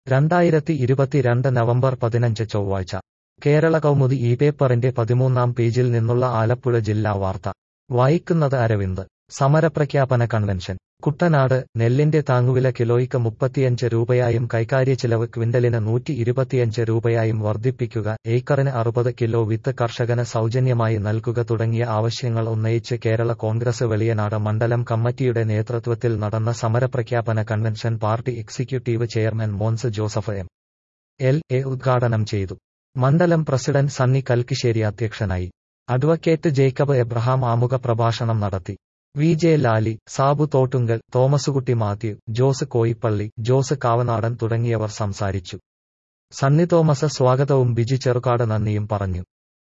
രണ്ടായിരത്തി ഇരുപത്തിരണ്ട് നവംബർ പതിനഞ്ച് ചൊവ്വാഴ്ച കേരള കൗമുദി ഈ പേപ്പറിന്റെ പതിമൂന്നാം പേജിൽ നിന്നുള്ള ആലപ്പുഴ ജില്ലാ വാർത്ത വായിക്കുന്നത് അരവിന്ദ് സമരപ്രഖ്യാപന കൺവെൻഷൻ കുട്ടനാട് നെല്ലിന്റെ താങ്ങുവില കിലോയ്ക്ക് മുപ്പത്തിയഞ്ച് രൂപയായും കൈകാര്യച്ചിലവ് ക്വിന്റലിന് നൂറ്റി ഇരുപത്തിയഞ്ച് രൂപയായും വർദ്ധിപ്പിക്കുക ഏക്കറിന് അറുപത് കിലോ വിത്ത് കർഷകന് സൗജന്യമായി നൽകുക തുടങ്ങിയ ആവശ്യങ്ങൾ ഉന്നയിച്ച് കേരള കോൺഗ്രസ് വെളിയനാട് മണ്ഡലം കമ്മിറ്റിയുടെ നേതൃത്വത്തിൽ നടന്ന സമരപ്രഖ്യാപന convention party executive chairman Mons Joseph M L A ഉദ്ഘാടനം ചെയ്തു മണ്ഡലം പ്രസിഡന്റ് സണ്ണി കൽക്കിശ്ശേരി അധ്യക്ഷനായി അഡ്വക്കേറ്റ് ജേക്കബ് എബ്രഹാം ആമുഖ പ്രഭാഷണം നടത്തി V J Lali Sabu Thottungal Thomaskutty Mathew Jose Koipally Jose Kavanadan തുടങ്ങിയവർ സംസാരിച്ചു സണ്ണി തോമസ് സ്വാഗതവും ബിജു ചെറുകാട് നന്ദിയും പറഞ്ഞു